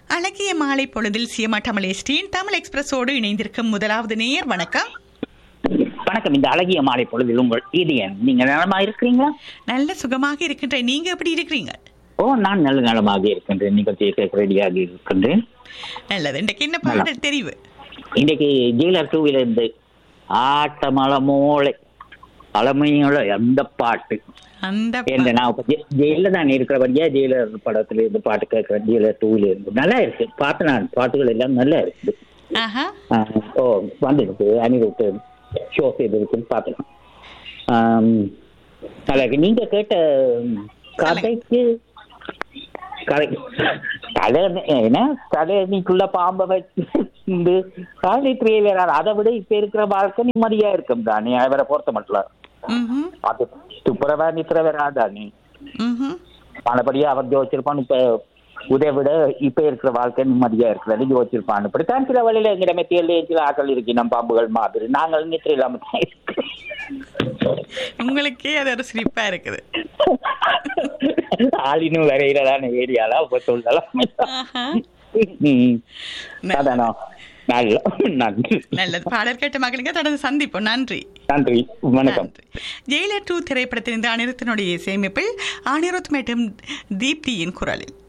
அழகிய மாலை பொழுதில் சியமா தமிழ் ஸ்டீன் தமிழ் எக்ஸ்பிரஸோடு இணைந்திருக்கும் முதலாவது நேயர் வணக்கம் வணக்கம் இந்த அழகிய மாலை பொழுதில் உங்கள் இதயன் நீங்க நலமா இருக்கிறீங்களா நல்ல சுகமாக இருக்கின்ற நீங்க எப்படி இருக்கிறீங்க ஓ நான் நல்ல நலமாக இருக்கின்றேன் நிகழ்ச்சியை கேட்க ரெடியாக இருக்கின்றேன் நல்லது இன்றைக்கு என்ன பாடல் தெரிவு இன்னைக்கு ஜெயிலர் டூவில இருந்து ஆட்டமல மூளை பழமையோட அந்த பாட்டு அந்த என்ன நான் இப்ப ஜெ- ஜெயில தான் இருக்கிறபடியா ஜெயிலர் படத்துல இருந்து பாட்டு கேட்கிறேன் ஜெயிலர் டூவில இருந்து நல்லா இருக்கு பாட்டு நான் பாட்டுகள் எல்லாம் நல்லா இருக்குது ஆஹா ஆஹ் ஓ வந்துருக்கு அனிருத்து ஷோ செய்திருக்கு பார்க்கலாம் ஆம், நல்லா இருக்கு நீங்க கேட்ட கதைக்கு கதை கதை என்ன கதைக்குள்ள பாம்பை வச்சு காலைத்திரியே வேற அதை விட இப்ப இருக்கிற வாழ்க்கை நிம்மதியா இருக்கும் தானே அவரை பொறுத்த மட்டும் ம்ஹும், அது துப்புரவா நித்திர வராதானே ம்ஹும். பணப்படியா அவர் ஜோதிச்சிருப்பான் இப்ப உதய விட இப்ப இருக்கிற வாழ்க்கை நிம்மதியா இருக்கிறது யோசிச்சிருப்பான் இப்படித்தான் சில வழியில எங்கிடமே தேர்ல சில ஆக்கள் இருக்கு நம்ம பாம்புகள் மாதிரி நாங்கள் நித்திர இல்லாம தான் இருக்கோம். உங்களுக்கே அது ஒரு சிரிப்பா இருக்குது ஆளினும் வரையிலதான ஏரியால அப்ப சொல்லலாம் ஆஹா. ம். அதானோ நல்ல நன்றி நல்லது பாடல் கேட்ட மகளுங்க தொடர்ந்து சந்திப்போம் நன்றி நன்றி வணக்கம் நன்றி ஜெயிலர் டூ திரைப்படத்திலிருந்து அனிருத்தினுடைய இசையமைப்பில் அனிருத் மற்றும் தீப்தியின் குரலில்